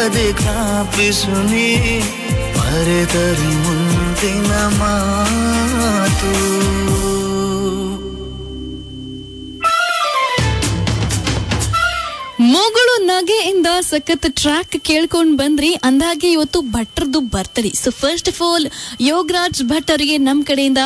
ಪದೇ ಜ್ಞಾಪಿಸುನಿ ಮರೆತರೆ ಮುಂದಿನ ಮಾತು ಮಗಳು ನಗೆಯಿಂದ ಸಖತ್ ಟ್ರ್ಯಾಕ್ ಕೇಳ್ಕೊಂಡ್ ಬಂದ್ರಿ ಅಂದಾಗೆ ಇವತ್ತು ಭಟ್ರದ್ದು birthday so first of all Yogaraj Bhat ಅವರಿಗೆ ನಮ್ ಕಡೆಯಿಂದ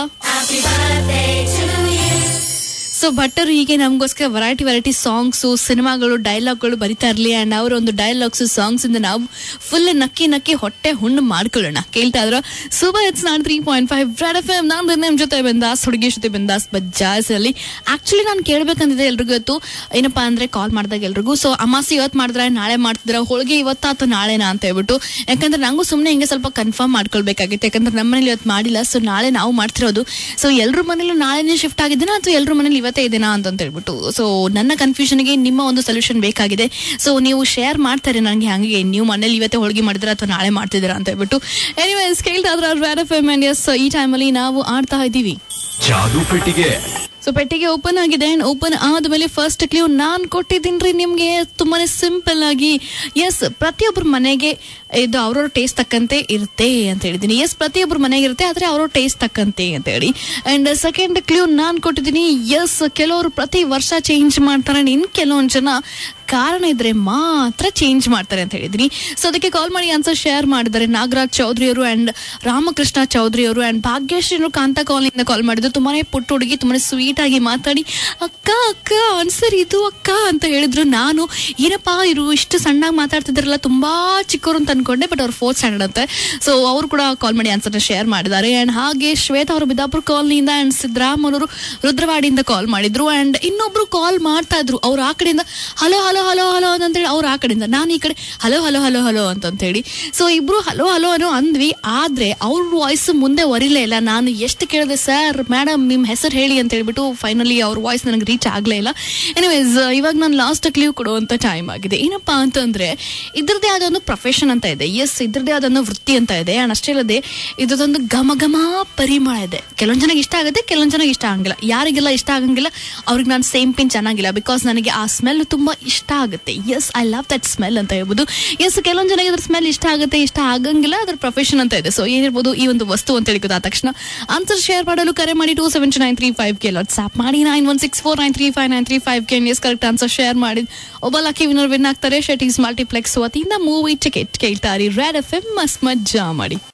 ಸೊ ಭಟ್ಟರು ಹೀಗೆ ನಮಗೋಸ್ಕರ ವೆರೈಟಿ ವೆರೈಟಿ ಸಾಂಗ್ಸ್ ಸಿನಿಮಾಗಳು ಡೈಲಾಗ್ಗಳು ಬರಿತಾ ಇರಲಿ ಅಂಡ್ ಅವರ ಒಂದು ಡೈಲಾಗ್ಸ್ ಸಾಂಗ್ಸ್ ಇಂದ ನಾವು ಫುಲ್ ನಕ್ಕಿ ನಕ್ಕಿ ಹೊಟ್ಟೆ ಹುಣ್ಣು ಮಾಡ್ಕೊಳ್ಳೋಣ ಕೇಳ್ತಾ ಇದ್ರ super it's nine three point five red F M ನಾನು ನಿಮ್ ಜೊತೆ ಬಂದಾಸ್ ಹುಡುಗಿ ಜೊತೆ ಬಂದಾಸ್ ಬಜ್ಜಾಸ್ ಅಲ್ಲಿ ಆಕ್ಚುಲಿ ನಾನು ಕೇಳ್ಬೇಕಂತಿದೆ ಎಲ್ರಿಗೂ ಇವತ್ತು ಏನಪ್ಪಾ ಅಂದ್ರೆ ಕಾಲ್ ಮಾಡಿದಾಗ ಎಲ್ರಿಗೂ ಸೊ ಅಮಾಸಿ ಇವತ್ತು ಮಾಡಿದ್ರೆ ನಾಳೆ ಮಾಡ್ತಿದ್ರ ಹೋಳಿಗೆ ಇವತ್ತ ಅಥವಾ ನಾಳೆನಾ ಅಂತ ಹೇಳ್ಬಿಟ್ಟು ಯಾಕಂದ್ರೆ ನಂಗೂ ಸುಮ್ಮನೆ ಹಿಂಗೆ ಸ್ವಲ್ಪ ಕನ್ಫರ್ಮ್ ಮಾಡ್ಕೊಳ್ಬೇಕಾಗಿತ್ತು ಯಾಕಂದ್ರೆ ನಮ್ಮ ಮನೇಲಿ ಇವತ್ತು ಮಾಡಿಲ್ಲ ಸೊ ನಾಳೆ ನಾವು ಮಾಡ್ತಿರೋದು ಸೊ ಎಲ್ರ ಮನೇಲೂ ನಾಳೆನೇ ಶಿಫ್ಟ್ ಆಗಿದ್ದೀನಾ ಅಥವಾ ಎಲ್ರ ಮನೇಲಿ ಇವತ್ತೇ ಇದೀನಾ ಅಂತ ಹೇಳ್ಬಿಟ್ಟು ಸೊ ನನ್ನ ಕನ್ಫ್ಯೂಷನ್ಗೆ ನಿಮ್ಮ ಒಂದು ಸೊಲ್ಯೂಷನ್ ಬೇಕಾಗಿದೆ ಸೊ ನೀವು ಶೇರ್ ಮಾಡ್ತಾರೆ ನನಗೆ ಹಂಗೆ ನೀವು ಮನೇಲಿ ಇವತ್ತೇ ಹೋಳಿಗೆ ಮಾಡಿದ್ರ ಅಥವಾ ನಾಳೆ ಮಾಡ್ತಿದ್ದೀರಾ ಅಂತ ಹೇಳ್ಬಿಟ್ಟು ಎನಿವೇಸ್ ಕೇಳ್ತಾ ಇದ್ರ ರ್ಯಾಡ್ ಎಫ್ ಎಮ್ ಎಸ್ ಈ ಟೈಮಲ್ಲಿ ನಾವು ಆಡ್ತಾ ಇದ್ದೀವಿ ಜಾದು ಪೆಟ್ಟಿಗೆ ಸೊ ಪೆಟ್ಟಿಗೆ ಓಪನ್ ಆಗಿದೆ ಓಪನ್ ಆದ್ಮೇಲೆ ಫಸ್ಟ್ ಕ್ಲೂ ನಾನ್ ಕೊಟ್ಟಿದ್ದೀನಿ ನಿಮ್ಗೆ ತುಂಬಾನೇ ಸಿಂಪಲ್ ಆಗಿ ಎಸ್ ಪ್ರತಿಯೊಬ್ಬರ ಮನೆಗೆ ಇದು ಅವ್ರವ್ರ ಟೇಸ್ಟ್ ತಕ್ಕಂತೆ ಇರುತ್ತೆ ಅಂತ ಹೇಳಿದೀನಿ ಎಸ್ ಪ್ರತಿಯೊಬ್ಬರ ಮನೆಗೆ ಇರುತ್ತೆ ಆದ್ರೆ ಅವ್ರವ್ರ ಟೇಸ್ಟ್ ತಕ್ಕಂತೆ ಅಂತ ಹೇಳಿ ಅಂಡ್ ಸೆಕೆಂಡ್ ಕ್ಲೂ ನಾನ್ ಕೊಟ್ಟಿದ್ದೀನಿ ಎಸ್ ಕೆಲವರು ಪ್ರತಿ ವರ್ಷ ಚೇಂಜ್ ಮಾಡ್ತಾರೆ ಇನ್ ಕೆಲವೊಂದ್ ಜನ ಕಾರಣ ಇದ್ರೆ ಮಾತ್ರ ಚೇಂಜ್ ಮಾಡ್ತಾರೆ ಅಂತ ಹೇಳಿದೀನಿ ಸೊ ಅದಕ್ಕೆ ಕಾಲ್ ಮಾಡಿ ಆನ್ಸರ್ ಶೇರ್ ಮಾಡಿದ್ದಾರೆ ನಾಗರಾಜ್ ಚೌಧರಿ ಅವರು ಅಂಡ್ ರಾಮಕೃಷ್ಣ ಚೌಧರಿ ಅವರು ಅಂಡ್ ಭಾಗ್ಯಶ್ರೀನು ಕಾಂತ ಕಾಲನಿಂದ ಕಾಲ್ ಮಾಡಿದ್ರು ತುಂಬಾನೇ ಪುಟ್ಟ ಹುಡುಗಿ ತುಂಬಾನೇ ಸ್ವೀಟ್ ಆಗಿ ಮಾತಾಡಿ ಅಕ್ಕ ಅಕ್ಕ ಆನ್ಸರ್ ಇದು ಅಕ್ಕ ಅಂತ ಹೇಳಿದ್ರು ನಾನು ಏನಪ್ಪಾ ಇರು ಇಷ್ಟು ಸಣ್ಣಾಗಿ ಮಾತಾಡ್ತಿದ್ರಲ್ಲ ತುಂಬಾ ಚಿಕ್ಕವರು ಅಂತ ಅನ್ಕೊಂಡೆ ಬಟ್ ಅವ್ರು ಫೋರ್ತ್ ಸ್ಟ್ಯಾಂಡರ್ಡ್ ಅಂತೆ ಸೊ ಅವರು ಕೂಡ ಕಾಲ್ ಮಾಡಿ ಆನ್ಸರ್ ಶೇರ್ ಮಾಡಿದ್ದಾರೆ ಅಂಡ್ ಹಾಗೆ ಶ್ವೇತಾ ಅವರು ಬಿದಾಪುರ ಕಾಲನಿಯಿಂದ ಅಂಡ್ ಸಿದ್ದರಾಮನ್ ಅವರು ರುದ್ರವಾಡಿಯಿಂದ ಕಾಲ್ ಮಾಡಿದ್ರು ಅಂಡ್ ಇನ್ನೊಬ್ರು ಕಾಲ್ ಮಾಡ್ತಾ ಇದ್ರು ಅವ್ರು ಆ ಕಡೆಯಿಂದ ಹಲೋ ಹಲೋ ಹಲೋ ಹಲೋ ಅಂತೇಳಿ ಅವ್ರು ಆ ಕಡೆಯಿಂದ ನಾನು ಈ ಕಡೆ ಹಲೋ ಹಲೋ ಹಲೋ ಹಲೋ ಅಂತ ಹೇಳಿ ಸೊ ಇಬ್ರು ಹಲೋ ಹಲೋ ಅನ್ನೋ ಅಂದ್ವಿ ಆದ್ರೆ ಅವ್ರ ವಾಯ್ಸ್ ಮುಂದೆ ಒರಿಲೇ ಇಲ್ಲ ನಾನು ಎಷ್ಟು ಕೇಳಿದೆ ಸರ್ ಮೇಡಮ್ ನಿಮ್ ಹೆಸರು ಹೇಳಿ ಅಂತ ಹೇಳ್ಬಿಟ್ಟು ಫೈನಲಿ ಅವ್ರ ವಾಯ್ಸ್ ನನಗೆ ರೀಚ್ ಆಗ್ಲೇ ಇಲ್ಲ ಎನಿವೇಸ್ ಇವಾಗ ನಾನು ಲಾಸ್ಟ್ ಕ್ಲೀವ್ ಕೊಡುವಂತ ಟೈಮ್ ಆಗಿದೆ ಏನಪ್ಪಾ ಅಂತಂದ್ರೆ ಇದ್ರದ್ದೇ ಆದ ಒಂದು ಪ್ರೊಫೆಷನ್ ಅಂತ ಇದೆ ಎಸ್ ಇದ್ರದ್ದೇ ಆದ ಒಂದು ವೃತ್ತಿ ಅಂತ ಇದೆ ಅಂಡ್ ಅಷ್ಟೇ ಅಲ್ಲದೆ ಇದೊಂದು ಘಮ ಘಮ ಪರಿಮಳ ಇದೆ ಕೆಲವೊಂದ್ ಜನಕ್ಕೆ ಇಷ್ಟ ಆಗುತ್ತೆ ಕೆಲವೊಂದ್ ಜನಕ್ಕೆ ಇಷ್ಟ ಆಗಂಗಿಲ್ಲ ಯಾರಿಗೆಲ್ಲ ಇಷ್ಟ ಆಗಂಗಿಲ್ಲ ಅವ್ರಿಗೆ ನಾನು ಸೇಮ್ ಪಿನ್ ಚೆನ್ನಾಗಿಲ್ಲ ಬಿಕಾಸ್ ನನಗೆ ಆ ಸ್ಮೆಲ್ ತುಂಬಾ ಇಷ್ಟ ಆಗುತ್ತೆ yes I love that smell ಅಂತ ಹೇಳ್ಬೋದು ಎಸ್ ಕೆಲವೊಂದ್ ಜನಕ್ಕೆ ಅದ್ರ ಸ್ಮೆಲ್ ಇಷ್ಟ ಆಗುತ್ತೆ ಇಷ್ಟ ಆಗಂಗಿಲ್ಲ ಅದ್ರ ಪ್ರೊಫೆಷನ್ ಅಂತ ಇದೆ ಸೊ ಏನಿರ್ಬೋದು ಈ ಒಂದು ವಸ್ತು ಅಂತ ಹೇಳಿ ಗೊತ್ತಾದ ತಕ್ಷಣ ಆನ್ಸರ್ ಶೇರ್ ಮಾಡಲು ಕರೆ ಮಾಡಿ two seven nine three five ಗೆ ವಾಟ್ಸ್ಆಪ್ ಮಾಡಿ nine one six four nine three five nine three five ಗೆ ಎಸ್ ಕರೆಕ್ಟ್ ಆನ್ಸರ್ ಶೇರ್ ಮಾಡಿ ಒಬ್ಬ ಲಕ್ಕಿ ವಿನ್ನರ್ ವಿನ್ ಆಗ್ತಾರೆ ಶೆಟೀಸ್ ಮಲ್ಟಿಪ್ಲೆಕ್ಸ್ ವತಿಯಿಂದ ಮೂವಿ ಟಿಕೆಟ್ ಕೇಳ್ತಾರೆ ರ್ಯಾಡ್ ಎಫ್ ಎಂ ಮಸ್ತ್ ಮಜ್ಜಾ ಮಾಡಿ